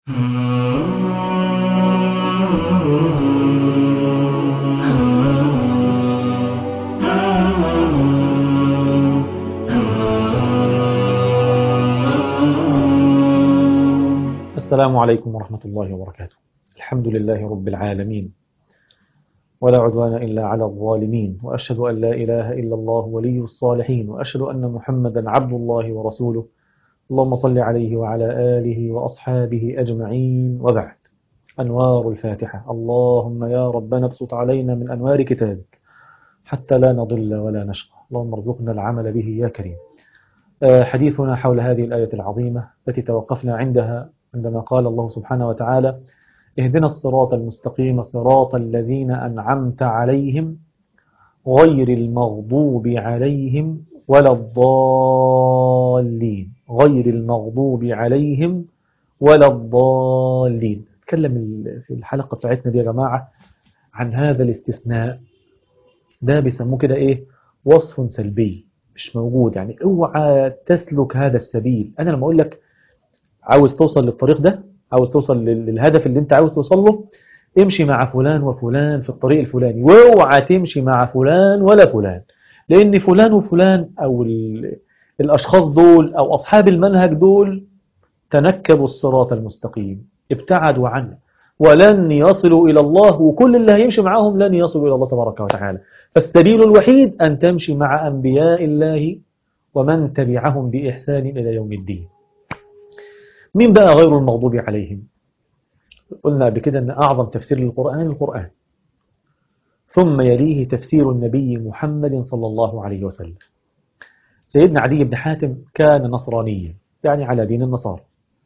السلام عليكم ورحمة الله وبركاته الحمد لله رب العالمين ولا عدوان إلا على الظالمين وأشهد أن لا إله إلا الله ولي الصالحين وأشهد أن محمدا عبد الله ورسوله اللهم صل عليه وعلى آله وأصحابه أجمعين وبعد أنوار الفاتحة اللهم يا ربنا ابسط علينا من أنوار كتابك حتى لا نضل ولا نشقى اللهم ارزقنا العمل به يا كريم حديثنا حول هذه الآية العظيمة التي توقفنا عندها عندما قال الله سبحانه وتعالى اهدنا الصراط المستقيم صراط الذين أنعمت عليهم غير المغضوب عليهم ولا الضالين غير المغضوب عليهم ولا الضالين تكلم في الحلقة بتاعتنا دي يا جماعة عن هذا الاستثناء ده بيسموه كده ايه وصف سلبي مش موجود يعني اوعى تسلك هذا السبيل انا لما اقول لك عاوز توصل للطريق ده عاوز توصل للهدف اللي انت عاوز توصل له امشي مع فلان وفلان في الطريق الفلاني واوعى تمشي مع فلان ولا فلان لان فلان وفلان او الاشخاص دول او اصحاب المنهج دول تنكبوا الصراط المستقيم ابتعدوا عنه ولن يصلوا الى الله وكل اللي هيمشي معاهم لن يصلوا الى الله تبارك وتعالى فالسبيل الوحيد ان تمشي مع انبياء الله ومن تبعهم باحسان الى يوم الدين مين بقى غير المغضوب عليهم قلنا قبل كده أن أعظم تفسير للقرآن القرآن ثم يليه تفسير النبي محمد صلى الله عليه وسلم سيدنا عدي بن حاتم كان نصرانيا يعني على دين النصارى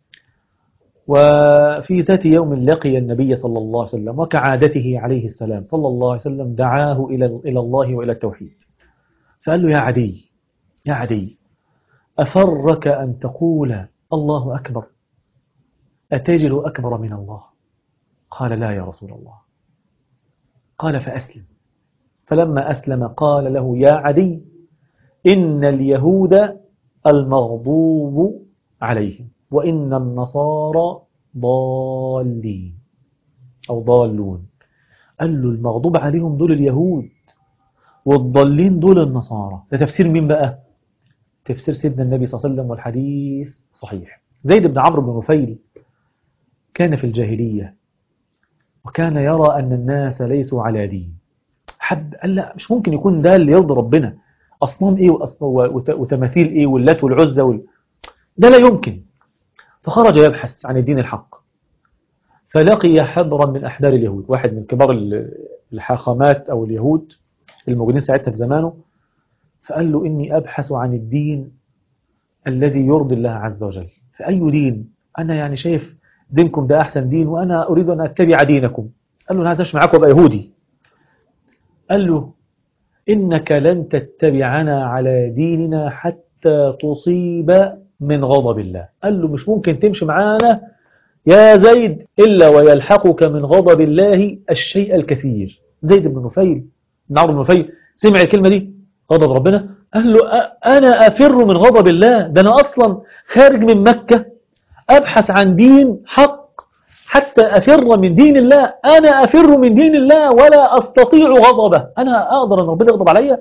وفي ذات يوم لقي النبي صلى الله عليه وسلم وكعادته عليه السلام صلى الله عليه وسلم دعاه إلى إلى الله وإلى التوحيد فقال له يا عدي يا عدي أفرك أن تقول الله أكبر أتجد أكبر من الله قال لا يا رسول الله قال فأسلم فلما أسلم قال له يا عدي إن اليهود المغضوب عليهم وإن النصارى ضالين أو ضالون قال له المغضوب عليهم دول اليهود والضالين دول النصارى ده تفسير مين بقى تفسير سيدنا النبي صلى الله عليه وسلم والحديث صحيح زيد بن عمرو بن نفيل كان في الجاهلية وكان يرى أن الناس ليسوا على دين حد قال لا مش ممكن يكون ده اللي يرضي ربنا أصنام إيه وتماثيل إيه واللات والعزة وال... ده لا يمكن فخرج يبحث عن الدين الحق فلقي حبرا من أحبار اليهود واحد من كبار الحاخامات أو اليهود الموجودين ساعتها في زمانه فقال له إني أبحث عن الدين الذي يرضي الله عز وجل فأي دين أنا يعني شايف دينكم ده أحسن دين وأنا أريد أن أتبع دينكم قال له أنا عايز أمشي معاكم وأبقى يهودي قال له إنك لن تتبعنا على ديننا حتى تصيب من غضب الله قال له مش ممكن تمشي معانا يا زيد إلا ويلحقك من غضب الله الشيء الكثير زيد بن نفيل بن عمرو بن نفيل سمع الكلمة دي غضب ربنا قال له أنا أفر من غضب الله ده أنا أصلا خارج من مكة أبحث عن دين حق حتى أفر من دين الله أنا أفر من دين الله ولا أستطيع غضبه أنا أقدر أن ربنا يغضب علي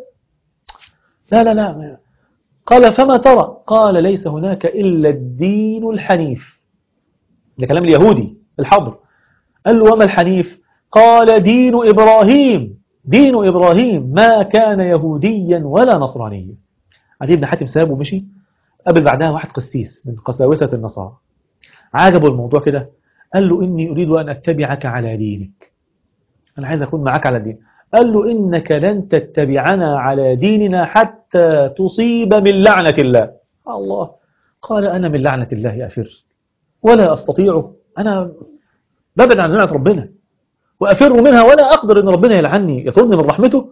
لا لا لا قال فما ترى قال ليس هناك إلا الدين الحنيف ده كلام اليهودي الحبر قال له وما الحنيف قال دين إبراهيم دين إبراهيم ما كان يهوديا ولا نصرانيا عدي بن حاتم سابه ومشي قبل بعدها واحد قسيس من قساوسة النصارى عجبه الموضوع كده قال له إني أريد أن أتبعك على دينك أنا عايز أكون معك على دين قال له إنك لن تتبعنا على ديننا حتى تصيب من لعنة الله الله قال أنا من لعنة الله أفر ولا أستطيع أنا ببعد عن لعنة ربنا وأفر منها ولا أقدر أن ربنا يلعني يطردني من رحمته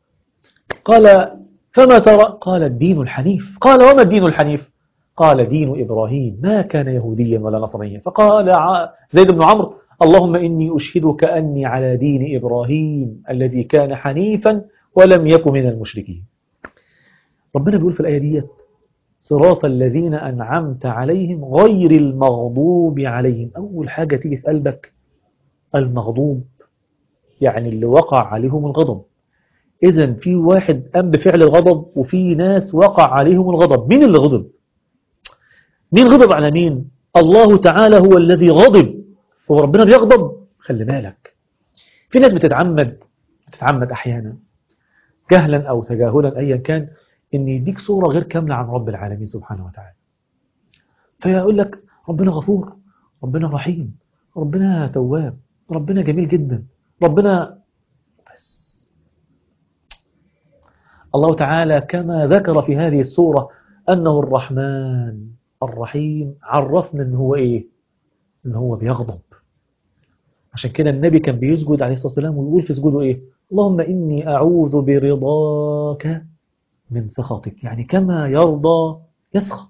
قال فما ترى قال الدين الحنيف قال وما الدين الحنيف قال دين إبراهيم ما كان يهوديا ولا نصرانيا فقال زيد بن عمرو اللهم إني أشهدك أني على دين إبراهيم الذي كان حنيفا ولم يكن من المشركين ربنا بيقول في الآية ديت صراط الذين أنعمت عليهم غير المغضوب عليهم أول حاجة تيجي في قلبك المغضوب يعني اللي وقع عليهم الغضب إذا في واحد قام بفعل الغضب وفي ناس وقع عليهم الغضب مين اللي غضب مين غضب على مين الله تعالى هو الذي غضب هو ربنا بيغضب خلي بالك في ناس بتتعمد بتتعمد أحيانا جهلا أو تجاهلا أيا كان إن يديك صورة غير كاملة عن رب العالمين سبحانه وتعالى فيقول لك ربنا غفور ربنا رحيم ربنا تواب ربنا جميل جدا ربنا بس الله تعالى كما ذكر في هذه السورة أنه الرحمن الرحيم عرفنا أنه هو إيه أنه هو بيغضب عشان كده النبي كان بيسجد عليه الصلاة والسلام ويقول في سجوده إيه اللهم إني أعوذ برضاك من سخطك يعني كما يرضى يسخط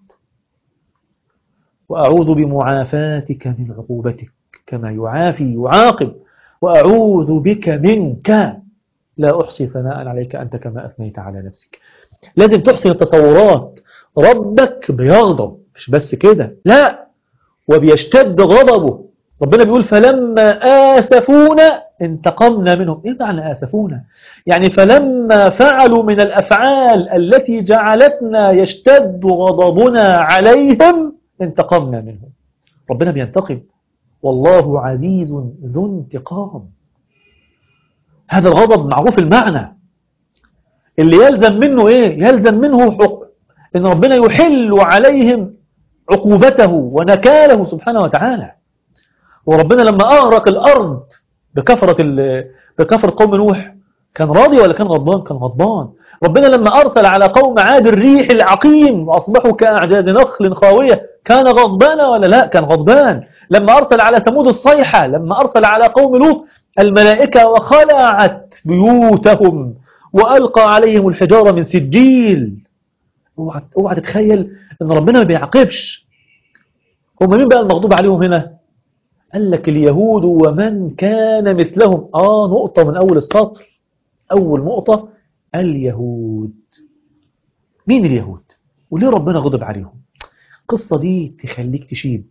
وأعوذ بمعافاتك من عقوبتك كما يعافي يعاقب وأعوذ بك منك لا أحصي ثناء عليك أنت كما أثنيت على نفسك لازم تحسن التصورات ربك بيغضب مش بس كده لا وبيشتد غضبه ربنا بيقول فلما آسفونا انتقمنا منهم إيه معنى آسفونا يعني فلما فعلوا من الأفعال التي جعلتنا يشتد غضبنا عليهم انتقمنا منهم ربنا بينتقم والله عزيز ذو انتقام هذا الغضب معروف المعنى اللي يلزم منه ايه يلزم منه حق... ان ربنا يحل عليهم عقوبته ونكاله سبحانه وتعالى وربنا لما أغرق الأرض بكفرة, ال... بكفرة قوم نوح كان راضي ولا كان غضبان كان غضبان ربنا لما أرسل على قوم عاد الريح العقيم وأصبحوا كأعجاز نخل خاوية كان غضبان ولا لا كان غضبان لما أرسل على ثمود الصيحة لما أرسل على قوم لوط الملائكة وخلعت بيوتهم وألقى عليهم الحجارة من سجيل اوعى اوعى تتخيل ان ربنا ما بيعاقبش هم مين بقى المغضوب عليهم هنا قال لك اليهود ومن كان مثلهم اه نقطة من اول السطر اول نقطة اليهود مين اليهود وليه ربنا غضب عليهم القصة دي تخليك تشيب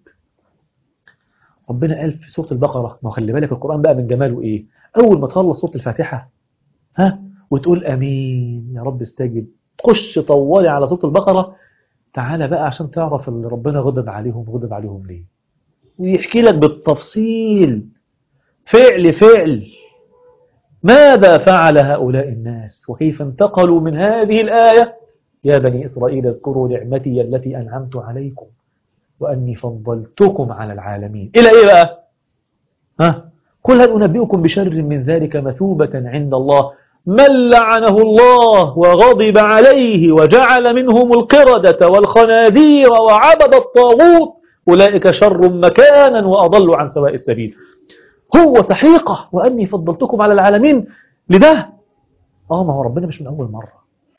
ربنا قال في سورة البقرة ما خلي بالك القرآن بقى من جماله ايه اول ما تخلص سورة الفاتحة ها وتقول امين يا رب استجب تخش طوالي على سورة البقرة تعالى بقى عشان تعرف اللي ربنا غضب عليهم غضب عليهم ليه ويحكي لك بالتفصيل فعل فعل ماذا فعل هؤلاء الناس وكيف انتقلوا من هذه الآية يا بني إسرائيل اذكروا نعمتي التي أنعمت عليكم وأني فضلتكم على العالمين إلى إيه بقى ها قل هل أنبئكم بشر من ذلك مثوبة عند الله من لعنه الله وغضب عليه وجعل منهم القردة والخنازير وعبد الطاغوت أولئك شر مكانا وأضل عن سواء السبيل هو سحيقة وأني فضلتكم على العالمين لده آه ما هو ربنا مش من أول مرة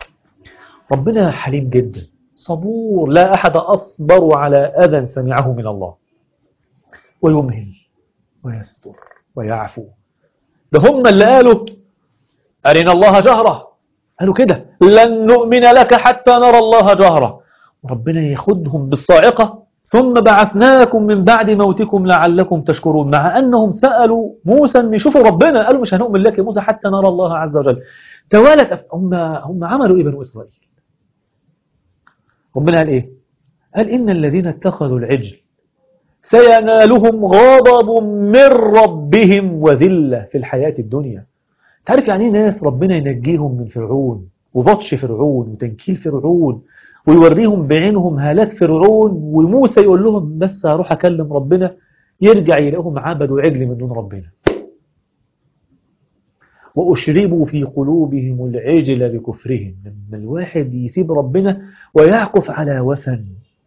ربنا حليم جدا صبور لا أحد أصبر على أذى سمعه من الله ويمهل ويستر ويعفو ده هم اللي قالوا أرنا الله جهرة قالوا كده لن نؤمن لك حتى نرى الله جهرة ربنا ياخدهم بالصاعقة ثم بعثناكم من بعد موتكم لعلكم تشكرون مع أنهم سألوا موسى أن يشوفوا ربنا قالوا مش هنؤمن لك يا موسى حتى نرى الله عز وجل توالت هم, هم عملوا إيه بنو إسرائيل ربنا قال إيه قال إن الذين اتخذوا العجل سينالهم غضب من ربهم وذلة في الحياة الدنيا تعرف يعني ناس ربنا ينجيهم من فرعون وبطش فرعون وتنكيل فرعون ويوريهم بعينهم هلاك فرعون وموسى يقول لهم بس هروح أكلم ربنا يرجع يلاقيهم عبدوا عجل من دون ربنا وأشربوا في قلوبهم العجل بكفرهم لما الواحد يسيب ربنا ويعكف على وثن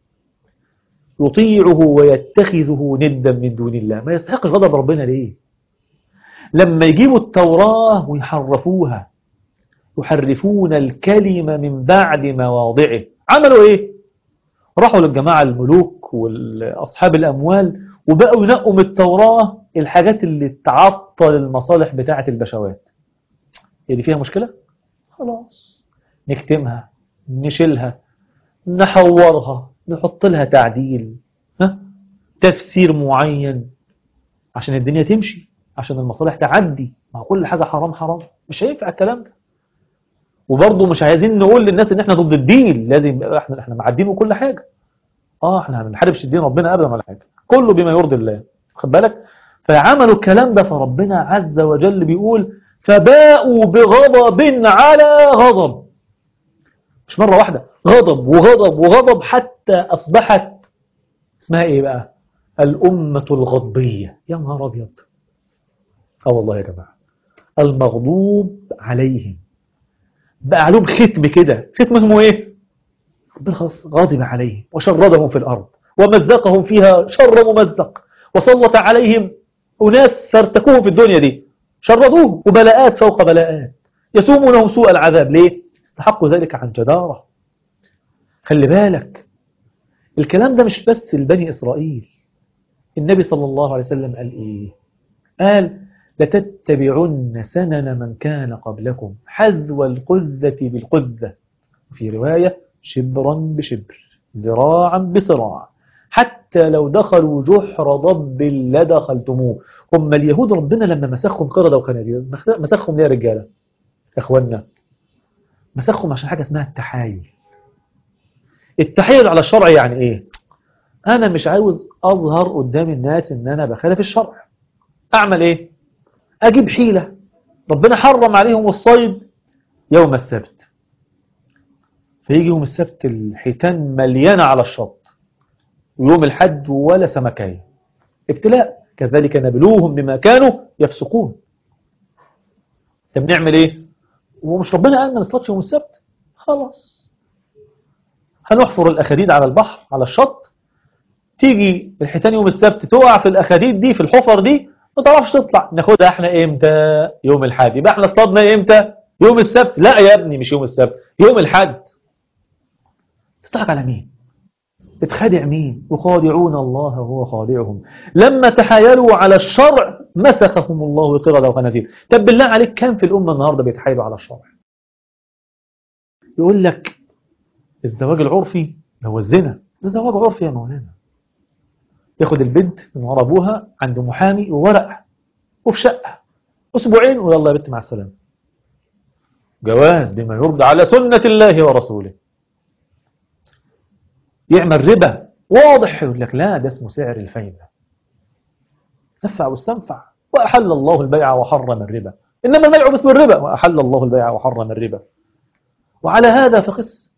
يطيعه ويتخذه ندا من دون الله ما يستحقش غضب ربنا ليه لما يجيبوا التوراة ويحرفوها يحرفون الكلمة من بعد مواضعه عملوا ايه راحوا للجماعة الملوك والأصحاب الأموال وبقوا ينقوا من التوراة الحاجات اللي تعطل المصالح بتاعة البشوات هي دي فيها مشكلة خلاص نكتمها نشيلها نحورها نحط لها تعديل ها؟ تفسير معين عشان الدنيا تمشي عشان المصالح تعدي مع كل حاجة حرام حرام مش هينفع الكلام ده وبرضه مش عايزين نقول للناس ان احنا ضد الدين لازم احنا احنا مع الدين وكل حاجة اه احنا ما بنحاربش الدين ربنا ابدا ولا حاجة كله بما يرضي الله خد بالك فعملوا الكلام ده فربنا عز وجل بيقول فباءوا بغضب على غضب مش مرة واحدة غضب وغضب وغضب حتى أصبحت اسمها إيه بقى الأمة الغضبية يا نهار أبيض اه والله يا جماعة المغضوب عليهم بقى عليهم ختم كده ختم اسمه إيه ربنا خلاص غاضب عليهم وشردهم في الأرض ومزقهم فيها شر ممزق وسلط عليهم أناس فارتكوهم في الدنيا دي شردوهم وبلاءات فوق بلاءات يسومونهم سوء العذاب ليه استحقوا ذلك عن جدارة خلي بالك الكلام ده مش بس لبني إسرائيل النبي صلى الله عليه وسلم قال إيه قال لتتبعن سنن من كان قبلكم حذو القذة بالقذة في رواية شبرا بشبر ذراعا بصراع حتى لو دخلوا جحر ضب لدخلتموه هم اليهود ربنا لما مسخهم قردة وخنازير مسخهم ليه يا رجالة يا اخوانا مسخهم عشان حاجة اسمها التحايل التحايل على الشرع يعني ايه انا مش عاوز اظهر قدام الناس ان انا بخالف الشرع اعمل ايه اجيب حيلة ربنا حرم عليهم الصيد يوم السبت فيجي يوم السبت الحيتان مليانة على الشط ويوم الحد ولا سمكاية ابتلاء كذلك نبلوهم بما كانوا يفسقون طب نعمل ايه ومش ربنا قال ما نصطادش يوم السبت خلاص هنحفر الاخاديد على البحر على الشط تيجي الحيتان يوم السبت تقع في الاخاديد دي في الحفر دي ما تعرفش تطلع ناخدها احنا امتى يوم الحد يبقى احنا اصطادنا امتى يوم السبت لا يا ابني مش يوم السبت يوم الحد تضحك على مين بتخادع مين يخادعون الله وهو خادعهم لما تحايلوا على الشرع مسخهم الله قردة وخنازير طب بالله عليك كم في الأمة النهاردة بيتحايلوا على الشرع يقول لك الزواج العرفي هو الزنا ده زواج عرفي يا مولانا ياخد البنت من ورا ابوها عند محامي وورق وفي شقة أسبوعين ويلا يا بنت مع السلامة جواز بما يرضى على سنة الله ورسوله يعمل ربا واضح يقول لك لا ده اسمه سعر الفايدة نفع واستنفع وأحل الله البيع وحرم الربا إنما البيع باسم الربا وأحل الله البيع وحرم الربا وعلى هذا فقس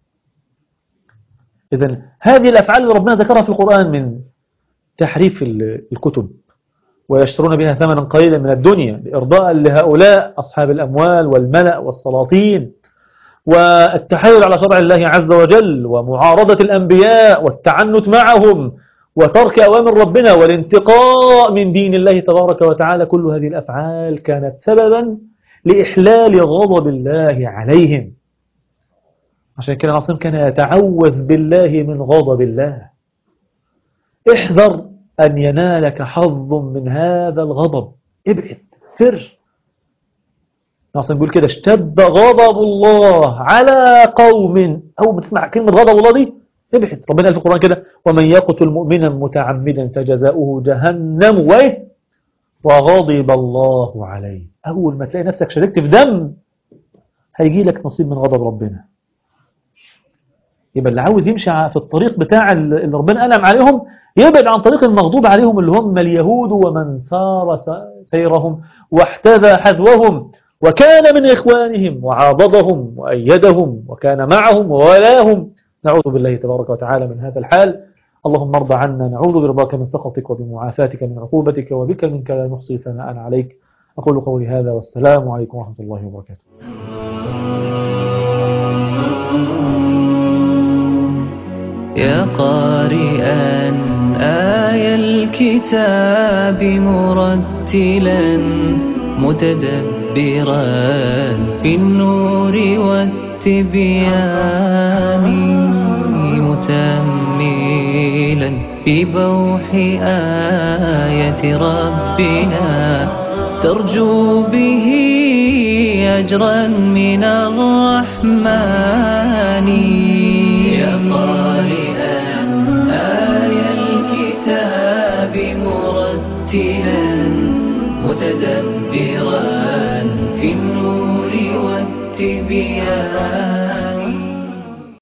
إذا هذه الأفعال اللي ربنا ذكرها في القرآن من تحريف الكتب ويشترون بها ثمنا قليلا من الدنيا إرضاء لهؤلاء أصحاب الأموال والملأ والسلاطين والتحايل على شرع الله عز وجل ومعارضة الأنبياء والتعنت معهم وترك أوامر ربنا والانتقاء من دين الله تبارك وتعالى كل هذه الأفعال كانت سببا لإحلال غضب الله عليهم عشان كده العاصم كان يتعوذ بالله من غضب الله احذر أن ينالك حظ من هذا الغضب ابعد فر العاصم بيقول كده اشتد غضب الله على قوم أول ما تسمع كلمة غضب الله دي ابعد ربنا قال في القرآن كده ومن يقتل مؤمنا متعمدا فجزاؤه جهنم وايه وغضب الله عليه أول ما تلاقي نفسك شاركت في دم هيجي لك نصيب من غضب ربنا يبقى اللي عاوز يمشي في الطريق بتاع اللي ربنا ألم عليهم يبعد عن طريق المغضوب عليهم اللي هم اليهود ومن سار سيرهم واحتذى حذوهم وكان من إخوانهم وعاضدهم وأيدهم وكان معهم وولاهم نعوذ بالله تبارك وتعالى من هذا الحال اللهم ارضى عنا نعوذ برضاك من سخطك وبمعافاتك من عقوبتك وبك منك لا نحصي ثناء عليك أقول قولي هذا والسلام عليكم ورحمة الله وبركاته يا قارئا آي الكتاب مرتلا متدبرا في النور والتبيان متأملا في بوح آية ربنا ترجو به أجرا من الرحمن يا قارئا آي الكتاب مرتلا متدبرا في النور والتبيان